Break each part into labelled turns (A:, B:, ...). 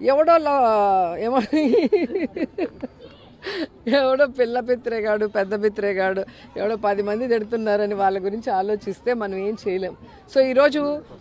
A: ఎవడో లా- ఏమో ఎవడో పిల్ల పిత్రేగాడు పెద్ద పిత్రేగాడు ఎవడో పది మంది తిడుతున్నారని వాళ్ళ గురించి ఆలోచిస్తే మనం ఏం చేయలేం సో ఈరోజు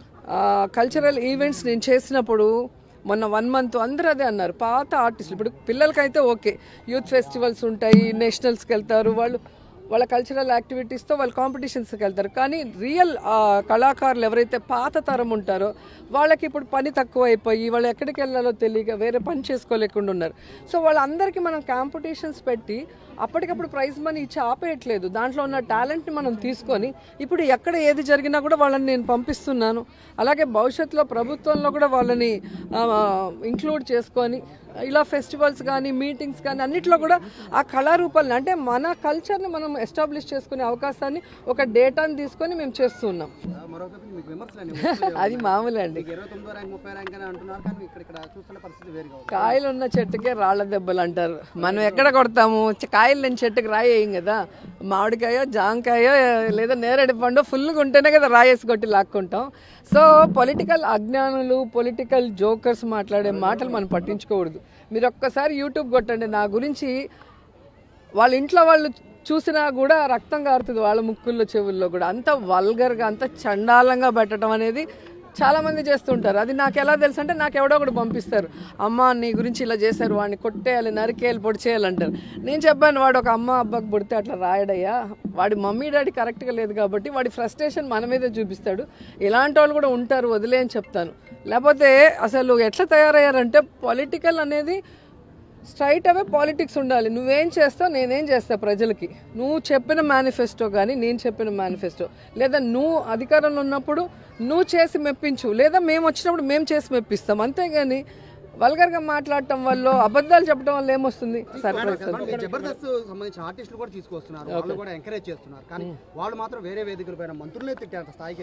A: కల్చరల్ ఈవెంట్స్ నేను చేసినప్పుడు మొన్న వన్ మంత్ అందరూ అదే అన్నారు పాత ఆర్టిస్టులు ఇప్పుడు పిల్లలకైతే ఓకే యూత్ ఫెస్టివల్స్ ఉంటాయి నేషనల్స్కి వెళ్తారు వాళ్ళు వాళ్ళ కల్చరల్ యాక్టివిటీస్తో వాళ్ళు కాంపిటీషన్స్కి వెళ్తారు కానీ రియల్ కళాకారులు ఎవరైతే పాత తరం ఉంటారో వాళ్ళకి ఇప్పుడు పని తక్కువ అయిపోయి వాళ్ళు ఎక్కడికి వెళ్ళాలో తెలియక వేరే పని చేసుకోలేకుండా ఉన్నారు సో వాళ్ళందరికీ మనం కాంపిటీషన్స్ పెట్టి అప్పటికప్పుడు ప్రైజ్ మనీ ఇచ్చి ఆపేయట్లేదు దాంట్లో ఉన్న టాలెంట్ని మనం తీసుకొని ఇప్పుడు ఎక్కడ ఏది జరిగినా కూడా వాళ్ళని నేను పంపిస్తున్నాను అలాగే భవిష్యత్తులో ప్రభుత్వంలో కూడా వాళ్ళని ఇంక్లూడ్ చేసుకొని ఇలా ఫెస్టివల్స్ కానీ మీటింగ్స్ కానీ అన్నిట్లో కూడా ఆ కళారూపాలని అంటే మన కల్చర్ని మనం ఎస్టాబ్లిష్ చేసుకునే అవకాశాన్ని ఒక డేటాని తీసుకొని మేము చేస్తున్నాం
B: మరొక మీకు విమర్శలు అనేవి వస్తున్నాయి.
A: అది మామూలే అండి
B: మీకు ఇరవై తొమ్మిదో ర్యాంక్ ముప్పై ర్యాంక్ అని అంటున్నారు కానీ ఇక్కడ ఇక్కడ చూస్తున్న పరిస్థితి వేరుగా ఉంది
A: కాయలు ఉన్న చెట్టుకే రాళ్ళ దెబ్బలు అంటారు మనం ఎక్కడ కొడతాము చ- కాయలు లేని చెట్టుకి రాయేయం కదా మామిడికాయ జాంకాయ లేదా నేరేడు పండు ఫుల్గా ఉంటేనే కదా రాయేసి కొట్టి లాక్కుంటాం సో పొలిటికల్ అజ్ఞానులు పొలిటికల్ జోకర్స్ మాట్లాడే మాటలు మనం పట్టించుకోకూడదు మీరు ఒక్కసారి యూట్యూబ్ కొట్టండి నా గురించి వాళ్ళ ఇంట్లో వాళ్ళు చూసినా కూడా రక్తం కారుతుంది వాళ్ళ ముక్కుల్లో చెవుల్లో కూడా అంత వల్గర్గా అంత చండాలంగా పెట్టడం అనేది చాలా మంది చేస్తుంటారు అది నాకు ఎలా తెలుసు అంటే నాకు ఎవడో ఒకటి పంపిస్తారు అమ్మ నీ గురించి ఇలా చేశారు వాడిని కొట్టేయాలి నరికేయాలి పొడి చేయాలంటారు నేను చెప్పాను వాడు ఒక అమ్మ అబ్బాకి పుడితే అట్లా రాయడయ్యా వాడి మమ్మీ డాడీ కరెక్ట్గా లేదు కాబట్టి వాడి ఫ్రస్ట్రేషన్ మన మీదే చూపిస్తాడు ఇలాంటి వాళ్ళు కూడా ఉంటారు వదిలే అని చెప్తాను లేకపోతే అసలు ఎట్లా తయారయ్యారంటే పొలిటికల్ అనేది స్ట్రైట్ అవే పాలిటిక్స్ ఉండాలి నువ్వేం చేస్తావు నేనేం చేస్తా ప్రజలకి నువ్వు చెప్పిన మేనిఫెస్టో కానీ నేను చెప్పిన మేనిఫెస్టో లేదా నువ్వు అధికారంలో ఉన్నప్పుడు నువ్వు చేసి మెప్పించు లేదా మేము వచ్చినప్పుడు మేము చేసి మెప్పిస్తాం అంతేగాని వల్గర్గా మాట్లాడటం వల్ల అబద్ధాలు చెప్పడం వల్ల ఏమొస్తుంది సర్ప్రైజ్
B: మీరు జబర్దస్త్ సంబంధించిన ఆర్టిస్టులు కూడా తీసుకొస్తున్నారు వాళ్ళు కూడా ఎంకరేజ్ చేస్తున్నారు కానీ వాళ్ళు మాత్రం వేరే వేదికల పైన మంత్రులే తిట్టారు స్థాయికి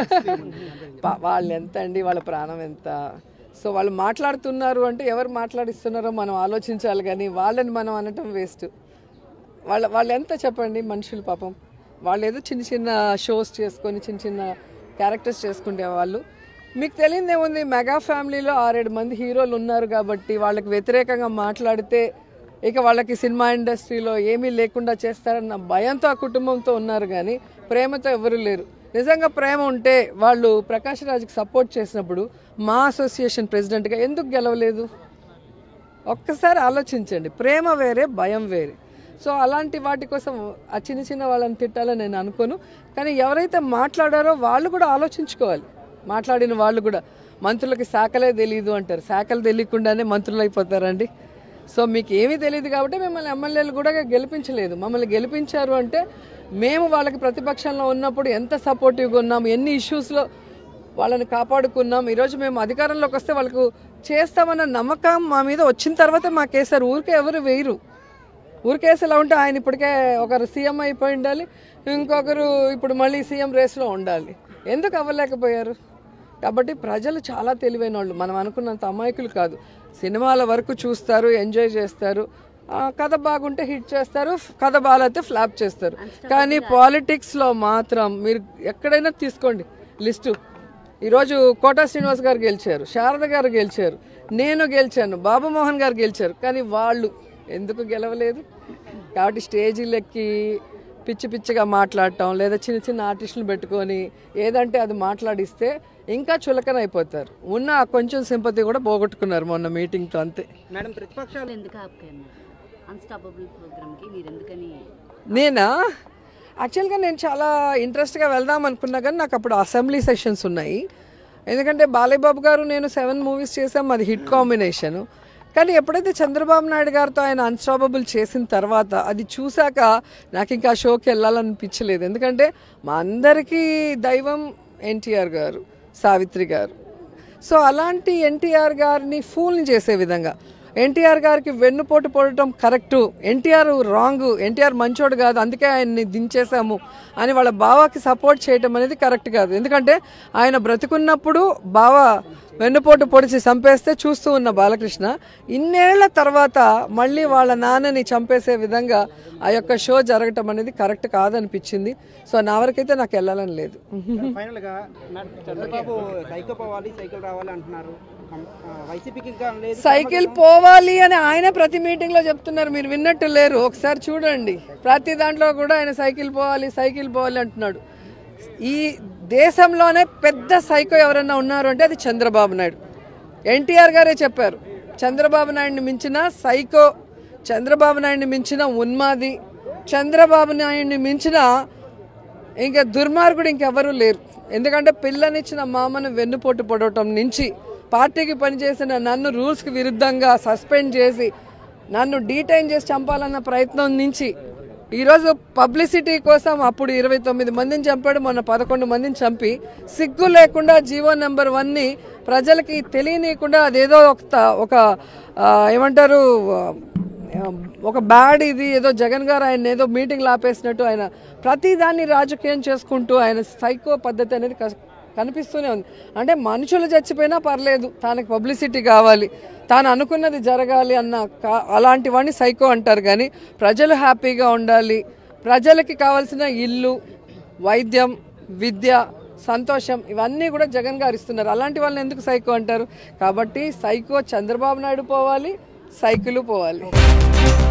B: ఎదిగి
A: పా- వాళ్ళు ఎంత అండి వాళ్ళ ప్రాణం ఎంత సో వాళ్ళు మాట్లాడుతున్నారు అంటే ఎవరు మాట్లాడిస్తున్నారో మనం ఆలోచించాలి కానీ వాళ్ళని మనం అనటం వేస్ట్ వాళ్ళ వాళ్ళు ఎంత చెప్పండి మనుషులు పాపం వాళ్ళు ఏదో చిన్న చిన్న షోస్ చేసుకొని చిన్న చిన్న క్యారెక్టర్స్ చేసుకునే వాళ్ళు మీకు తెలియదు ఏముంది మెగా ఫ్యామిలీలో ఆరేడు మంది హీరోలు ఉన్నారు కాబట్టి వాళ్ళకి వ్యతిరేకంగా మాట్లాడితే ఇక వాళ్ళకి సినిమా ఇండస్ట్రీలో ఏమీ లేకుండా చేస్తారన్న భయంతో ఆ కుటుంబంతో ఉన్నారు కానీ ప్రేమతో ఎవరు లేరు నిజంగా ప్రేమ ఉంటే వాళ్ళు ప్రకాష్ రాజ్కి సపోర్ట్ చేసినప్పుడు మా అసోసియేషన్ ప్రెసిడెంట్గా ఎందుకు గెలవలేదు ఒక్కసారి ఆలోచించండి ప్రేమ వేరే భయం వేరే సో అలాంటి వాటి కోసం ఆ చిన్న చిన్న వాళ్ళని తిట్టాలని నేను అనుకోను కానీ ఎవరైతే మాట్లాడారో వాళ్ళు కూడా ఆలోచించుకోవాలి మాట్లాడిన వాళ్ళు కూడా మంత్రులకి శాఖలే తెలియదు అంటారు శాఖలు తెలియకుండానే మంత్రులు అయిపోతారండి సో మీకు ఏమీ తెలియదు కాబట్టి మిమ్మల్ని ఎమ్మెల్యేలు కూడా గెలిపించలేదు మమ్మల్ని గెలిపించారు అంటే మేము వాళ్ళకి ప్రతిపక్షంలో ఉన్నప్పుడు ఎంత సపోర్టివ్గా ఉన్నాం ఎన్ని ఇష్యూస్లో వాళ్ళని కాపాడుకున్నాం ఈరోజు మేము అధికారంలోకి వస్తే వాళ్ళకు చేస్తామన్న నమ్మకం మా మీద వచ్చిన తర్వాత మాకేసారు ఊరికే ఎవరు వేయరు ఊరికేసి ఎలా ఉంటే ఆయన ఇప్పటికే ఒకరు సీఎం అయిపోయి ఉండాలి ఇంకొకరు ఇప్పుడు మళ్ళీ సీఎం రేస్లో ఉండాలి ఎందుకు అవ్వలేకపోయారు కాబట్టి ప్రజలు చాలా తెలివైన వాళ్ళు మనం అనుకున్నంత అమాయకులు కాదు సినిమాల వరకు చూస్తారు ఎంజాయ్ చేస్తారు ఆ, కథ బాగుంటే హిట్ చేస్తారు ఫ్- కథ బాగాలేతే ఫ్లాప్ చేస్తారు కానీ పాలిటిక్స్లో మాత్రం మీరు ఎక్కడైనా తీసుకోండి లిస్టు ఈరోజు కోటా శ్రీనివాస్ గారు గెలిచారు శారద గారు గెలిచారు నేను గెలిచాను బాబు మోహన్ గారు గెలిచారు కానీ వాళ్ళు ఎందుకు గెలవలేదు కాబట్టి స్టేజీలెక్కి పిచ్చి పిచ్చిగా మాట్లాడటం లేదా చిన్న చిన్న ఆర్టిస్టులు పెట్టుకొని ఏదంటే అది మాట్లాడిస్తే ఇంకా చులకన అయిపోతారు ఉన్న ఆ కొంచెం సింపతి కూడా పోగొట్టుకున్నారు మొన్న మీటింగ్తో అంతే
B: మేడం ప్రతిపక్షాలు
C: ఎందుకు ఆపుకున్నారు అన్స్టాపబుల్ ప్రోగ్రామ్కి మీరు ఎందుకని
A: నేనా యాక్చువల్గా నేను చాలా ఇంట్రెస్ట్గా వెళ్దాం అనుకున్నా కానీ నాకు అప్పుడు అసెంబ్లీ సెషన్స్ ఉన్నాయి ఎందుకంటే బాలయ్య బాబు గారు నేను సెవెన్ మూవీస్ చేసాం అది హిట్ కాంబినేషన్ కానీ ఎప్పుడైతే చంద్రబాబు నాయుడు గారితో ఆయన అన్స్టాపబుల్ చేసిన తర్వాత అది చూశాక నాకు ఇంకా ఆ షోకి వెళ్ళాలనిపించలేదు ఎందుకంటే మా అందరికీ దైవం ఎన్టీఆర్ గారు సావిత్రి గారు సో అలాంటి ఎన్టీఆర్ గారిని ఫూల్ని చేసే విధంగా ఎన్టీఆర్ గారికి వెన్నుపోటు పొడటం కరెక్టు ఎన్టీఆర్ రాంగ్ ఎన్టీఆర్ మంచోడు కాదు అందుకే ఆయన్ని దించేశాము అని వాళ్ళ బావాకి సపోర్ట్ చేయటం అనేది కరెక్ట్ కాదు ఎందుకంటే ఆయన బ్రతికున్నప్పుడు బావ వెన్నుపోటు పొడిచి చంపేస్తే చూస్తూ ఉన్న బాలకృష్ణ ఇన్నేళ్ల తర్వాత మళ్ళీ వాళ్ళ నాన్నని చంపేసే విధంగా ఆ యొక్క షో జరగటం అనేది కరెక్ట్ కాదనిపించింది సో నా వరకైతే నాకు వెళ్ళాలని లేదు
B: ఫైనల్ గా నా- చంద్రబాబు సైకిల్ పోవాలి సైకిల్ రావాలి అంటున్నారు వైసీపీకి ఇంకా లేదు
A: సైకిల్ పోవాలి అని ఆయన ప్రతి మీటింగ్ లో చెప్తున్నారు మీరు విన్నట్టు లేరు ఒకసారి చూడండి ప్రతి దాంట్లో కూడా ఆయన సైకిల్ పోవాలి సైకిల్ పోవాలి అంటున్నాడు ఈ దేశంలోనే పెద్ద సైకో ఎవరైనా ఉన్నారు అంటే అది చంద్రబాబు నాయుడు ఎన్టీఆర్ గారే చెప్పారు చంద్రబాబు నాయుడిని మించిన సైకో చంద్రబాబు నాయుడిని మించిన ఉన్మాది చంద్రబాబు నాయుడిని మించిన ఇంకా దుర్మార్గుడు ఇంకెవరూ లేరు ఎందుకంటే పిల్లనిచ్చిన మామను వెన్నుపోటు పొడవటం నుంచి పార్టీకి పనిచేసిన నన్ను రూల్స్కి విరుద్ధంగా సస్పెండ్ చేసి నన్ను డీటైన్ చేసి చంపాలన్న ప్రయత్నం నుంచి ఈరోజు పబ్లిసిటీ కోసం అప్పుడు ఇరవై తొమ్మిది మందిని చంపాడు మొన్న పదకొండు మందిని చంపి సిగ్గు లేకుండా జీవో నెంబర్ వన్ని ప్రజలకి తెలియనీయకుండా అదేదో ఒక త- ఒక ఆ, ఏమంటారు ఆ, ఒక బ్యాడ్ ఇది ఏదో జగన్ గారు ఆయన ఏదో మీటింగ్లు ఆపేసినట్టు ఆయన ప్రతి దాన్ని రాజకీయం చేసుకుంటూ ఆయన సైకో పద్ధతి అనేది కస్- కనిపిస్తూనే ఉంది అంటే మనుషులు చచ్చిపోయినా పర్లేదు తనకి పబ్లిసిటీ కావాలి తాను అనుకున్నది జరగాలి అన్న కా- అలాంటి వాడిని సైకో అంటారు కానీ ప్రజలు హ్యాపీగా ఉండాలి ప్రజలకి కావాల్సిన ఇల్లు వైద్యం విద్య సంతోషం ఇవన్నీ కూడా జగన్ గారు ఇస్తున్నారు అలాంటి వాళ్ళని ఎందుకు సైకో అంటారు కాబట్టి సైకో చంద్రబాబు నాయుడు పోవాలి సైకిల్ పోవాలి